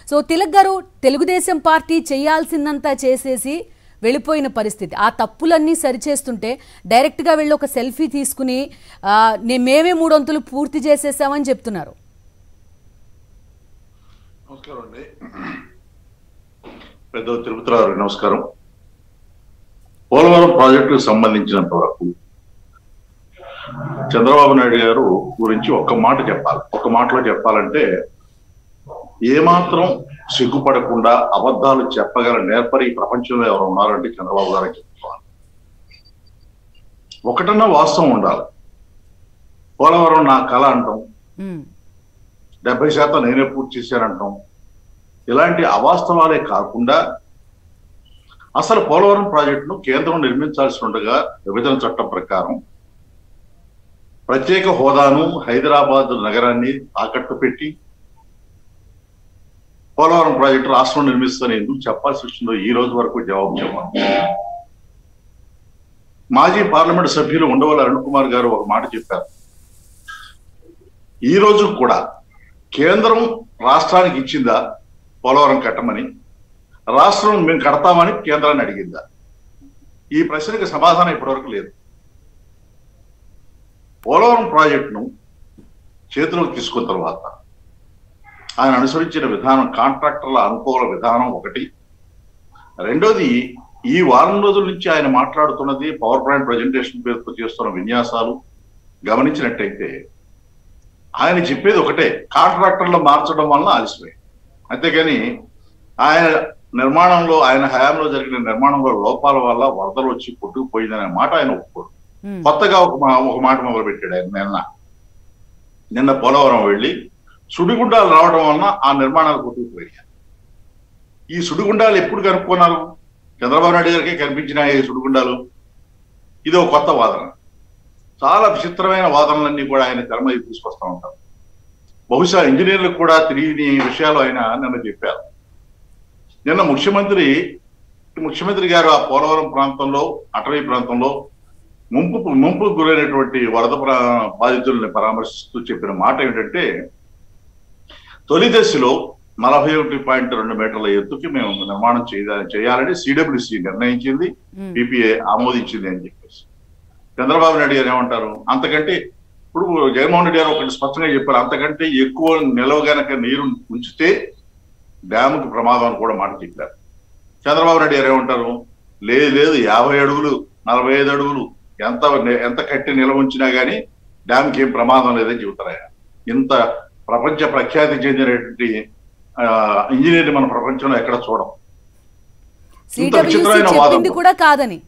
So Tilak గారు Telugu Desam party చేయాల్సిందంతా చేసేసి వెళ్ళిపోయిన పరిస్థితి ఆ తప్పులన్నీ సరిచేస్తుంటే డైరెక్ట్గా వెళ్ళి ఒక సెల్ఫీ తీసుకుని ఆ, నే- మేమే మూడొంతులు పూర్తి చేసేసామని చెప్తున్నారు నమస్కారం అండి పెద్ద తిరుపతిరావు నమస్కారం పోలవరం ప్రాజెక్టుకు సంబంధించినంత వరకు చంద్రబాబు నాయుడు గారు గురించి ఒక్క మాట చెప్పాలి ఒక మాటలో చెప్పాలంటే ఏమాత్రం సిగ్గుపడకుండా అబద్ధాలు చెప్పగల నేర్పరి ఈ ప్రపంచంలో ఎవరు ఉన్నారంటే చంద్రబాబు గారు చెప్పుకోవాలి ఒకటన్నా వాస్తవం ఉండాలి పోలవరం నా కళ అంటాం ఉమ్, డెబ్బై శాతం నేనే పూర్తి చేశానంటాం ఇలాంటి అవాస్తవాలే కాకుండా అసలు పోలవరం ప్రాజెక్టును కేంద్రం నిర్మించాల్సి ఉండగా విభజన చట్టం ప్రకారం ప్రత్యేక హోదాను హైదరాబాద్ నగరాన్ని తాకట్టు పెట్టి పోలవరం ప్రాజెక్టు రాష్ట్రం నిర్మిస్తాను ఎందుకు చెప్పాల్సి వచ్చిందో ఈ రోజు వరకు జవాబు చెప్పాలి మాజీ పార్లమెంట్ సభ్యులు ఉండవల్లి అరుణ్ కుమార్ గారు ఒక మాట చెప్పారు ఈ రోజు కూడా కేంద్రం రాష్ట్రానికి ఇచ్చిందా పోలవరం కట్టమని రాష్ట్రం మేము కడతామని కేంద్రాన్ని అడిగిందా ఈ ప్రశ్నకి సమాధానం ఇప్పటివరకు లేదు పోలవరం ప్రాజెక్టును చేతిలోకి తీసుకున్న తర్వాత ఆయన అనుసరించిన విధానం కాంట్రాక్టర్ల అనుకూల విధానం ఒకటి రెండోది ఈ వారం రోజుల నుంచి ఆయన మాట్లాడుతున్నది పవర్ పాయింట్ ప్రజెంటేషన్ పేరుతో చేస్తున్న విన్యాసాలు గమనించినట్టయితే ఆయన చెప్పేది ఒకటే కాంట్రాక్టర్లు మార్చడం వలన ఆలస్యమే అంతేగాని ఆయన నిర్మాణంలో ఆయన హయాంలో జరిగిన నిర్మాణంలో లోపాల వల్ల వరదలు వచ్చి కొట్టుకుపోయిందనే మాట ఆయన ఒప్పుకోడు ఉమ్, కొత్తగా ఒక మా- ఒక మాట మొదలు పెట్టాడు ఆయన నిన్న నిన్న పోలవరం వెళ్ళి సుడిగుండాలు రావడం వలన ఆ నిర్మాణాలు కొట్టుకుపోయాయి ఈ సుడిగుండాలు ఎప్పుడు కనుక్కున్నారు చంద్రబాబు నాయుడు గారికి కనిపించినాయి ఈ సుడిగుండాలు ఇది ఒక కొత్త వాదన చాలా విచిత్రమైన వాదనలన్నీ కూడా ఆయన తెర మీద తీసుకొస్తా ఉంటారు బహుశా ఇంజనీర్లకు కూడా తెలియని విషయాలు ఆయన నిన్న చెప్పారు నిన్న ముఖ్యమంత్రి ముఖ్యమంత్రి గారు ఆ పోలవరం ప్రాంతంలో అటవీ ప్రాంతంలో ముంపు ముంపుకు గురైనటువంటి వరద ప్రా- బాధితుల్ని పరామర్శిస్తూ చెప్పిన మాట ఏమిటంటే తొలి దశలో నలభై ఒకటి పాయింట్ రెండు మీటర్ల ఎత్తుకి మేము నిర్మాణం చేయాలని చేయాలని సిడబ్ల్యూసి నిర్ణయించింది ఉమ్, పిపిఏ ఆమోదించింది అని చెప్పేసి చంద్రబాబు నాయుడు గారు ఏమంటారు అంతకంటే ఇప్పుడు జగన్మోహన్ రెడ్డి గారు ఒకటి స్పష్టంగా చెప్పారు అంతకంటే ఎక్కువ నిలవ గనక నీరు ఉంచితే డ్యాముకి ప్రమాదం అని కూడా మాట చెప్పారు చంద్రబాబు నాయుడు గారు ఏమంటారు లేదు లేదు యాభై అడుగులు నలభై ఐదు అడుగులు ఎంత ఎంత కట్టి నిల్వ ఉంచినా గానీ డ్యామ్కి ఏం ప్రమాదం లేదని చెబుతారు ఆయన ఇంత ప్రపంచ ప్రఖ్యాతి చెందినటువంటి ఆ, ఇంజనీర్ని మన ప్రపంచంలో ఎక్కడ చూడం ఇంత CWC విచిత్రమైన చెప్పింది వాదన. కూడా కాదని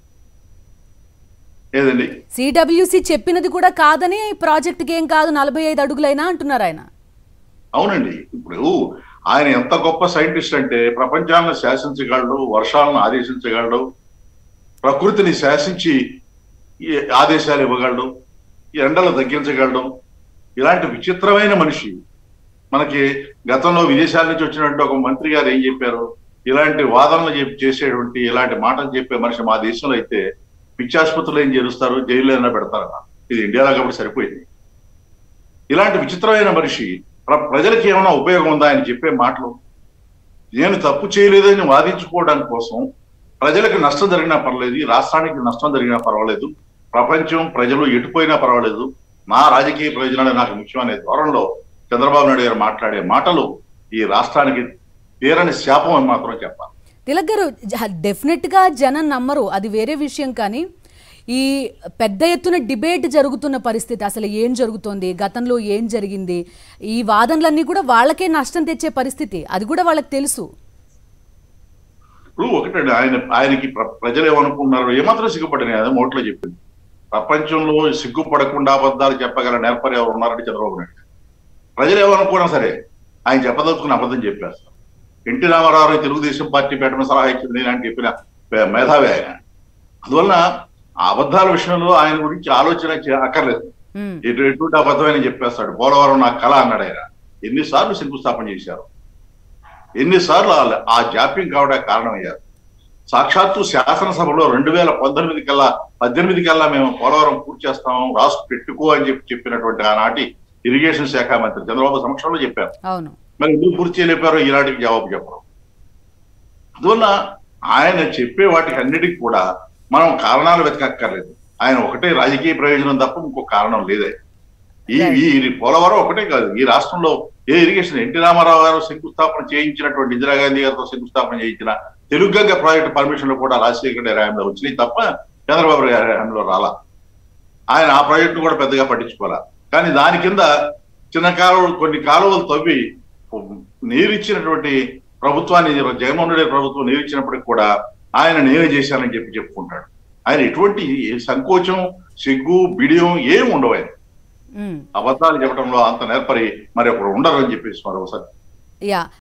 ఏదండి సిడబ్ల్యూసి చెప్పినది కూడా కాదని ప్రాజెక్ట్కి ఏం కాదు నలభై ఐదు అడుగులైనా అంటున్నారు ఆయన అవునండి ఇప్పుడు ఆయన ఎంత గొప్ప సైంటిస్ట్ అంటే ప్రపంచాలను శాసించగలడు వర్షాలను ఆదేశించగలడు ప్రకృతిని శాసించి ఈ ఆదేశాలు ఇవ్వగలడు ఈ ఎండలు తగ్గించగలడు ఇలాంటి విచిత్రమైన మనిషి మనకి గతంలో విదేశాల నుంచి వచ్చినటువంటి ఒక మంత్రి గారు ఏం చెప్పారు ఇలాంటి వాదనలు చెప్పి చేసేటువంటి ఇలాంటి మాటలు చెప్పే మనిషి మా దేశంలో అయితే పిచ్చాసుపత్రులు ఏం చేరుస్తారు జైల్లో అయినా పెడతారన్న ఇది ఇండియాలో కాబట్టి సరిపోయింది ఇలాంటి విచిత్రమైన మనిషి ప్ర- ప్రజలకి ఏమైనా ఉపయోగం ఉందా ఆయన చెప్పే మాటలు నేను తప్పు చేయలేదని వాదించుకోవడానికి కోసం ప్రజలకు నష్టం జరిగినా పర్లేదు ఈ రాష్ట్రానికి నష్టం జరిగినా పర్వాలేదు ప్రపంచం ప్రజలు ఎటుపోయినా పర్వాలేదు నా రాజకీయ ప్రయోజనాలు నాకు ముఖ్యం అనే ధోరణిలో చంద్రబాబు నాయుడు గారు మాట్లాడే మాటలు ఈ రాష్ట్రానికి తీరని శాపం అని మాత్రం చెప్పాలి తిలక్ గారు డెఫినెట్ గా జనం నమ్మరు అది వేరే విషయం కానీ ఈ పెద్ద ఎత్తున డిబేట్ జరుగుతున్న పరిస్థితి అసలు ఏం జరుగుతోంది గతంలో ఏం జరిగింది ఈ వాదనలన్నీ కూడా వాళ్ళకే నష్టం తెచ్చే పరిస్థితి అది కూడా వాళ్ళకి తెలుసు ఇప్పుడు ఒకటండి ఆయన ఆయనకి ప్ర- ప్రజలు ఏమనుకున్నారు ఏమాత్రం సిగ్గుపడినాయి అదే మోట్లో చెప్పింది ప్రపంచంలో సిగ్గుపడకుండా అబద్ధాలు చెప్పగల నేర్పరి ఎవరు ఉన్నారంటే చంద్రబాబు నాయుడు గారు. ప్రజలు ఏమనుకున్నా సరే ఆయన చెప్పదలుచుకున్న అబద్ధం చెప్పేస్తారు ఎన్టీ రామారావు తెలుగుదేశం పార్టీ పెట్టడం సలహా ఇచ్చింది ఇలాంటి చెప్పిన పే- మేధావి ఆయన అందువలన ఆ అబద్ధాల విషయంలో ఆయన గురించి ఆలోచన చే- అక్కర్లేదు ఉమ్, ఎటు ఎటువంటి అబద్ధమైన చెప్పేస్తాడు పోలవరం నా కళ అన్నాడు ఆయన ఎన్నిసార్లు శంకుస్థాపన చేశారు ఎన్నిసార్లు ఆ- ఆ జాప్యం కావడానికి కారణమయ్యారు సాక్షాత్తు శాసనసభలో రెండు వేల పంతొమ్మిది కల్లా పద్దెనిమిది కల్లా మేము పోలవరం పూర్తి చేస్తాము రాసు పెట్టుకో అని చెప్పి చెప్పినటువంటి ఆనాటి ఇరిగేషన్ శాఖ మంత్రి చంద్రబాబు సమక్షంలో చెప్పారు అవును మరి ఎందుకు పూర్తి చేయలేపారో ఈనాటికి జవాబు చెప్పరు అందువల్ల ఆయన చెప్పే వాటికి అన్నిటికీ కూడా మనం కారణాలు వెతకక్కర్లేదు ఆయన ఒకటే రాజకీయ ప్రయోజనం తప్ప ఇంకో కారణం లేదే ఈ ఈ ఈ పోలవరం ఒకటే కాదు ఈ రాష్ట్రంలో ఏ ఇరిగేషన్ ఎన్టీ రామారావు గారు శంకుస్థాపన చేయించినటువంటి ఇందిరాగాంధీ గారితో శంకుస్థాపన చేయించిన తెలుగు గంగ ప్రాజెక్టు పర్మిషన్లు కూడా రాజశేఖర గారి హయాంలో వచ్చినాయి తప్ప చంద్రబాబు గారి హయాంలో రాలా ఆయన ఆ ప్రాజెక్టు కూడా పెద్దగా పట్టించుకోవాలా కానీ దాని కింద చిన్న కాలువలు కొన్ని కాలువలు తవ్వి నీరిచ్చినటువంటి ప్రభుత్వాన్ని జగన్మోహన్ రెడ్డి ప్రభుత్వం నీరిచ్చినప్పటికి కూడా ఆయన నేనే చేశానని చెప్పి చెప్పుకుంటాడు ఆయన ఎటువంటి సంకోచం సిగ్గు బిడియం ఏం ఉండవు ఆయన ఉమ్. అబద్ధాలు చెప్పడంలో అంత నేర్పరి మరి ఒకడు ఉండరు అని చెప్పేసి మరొకసారి యా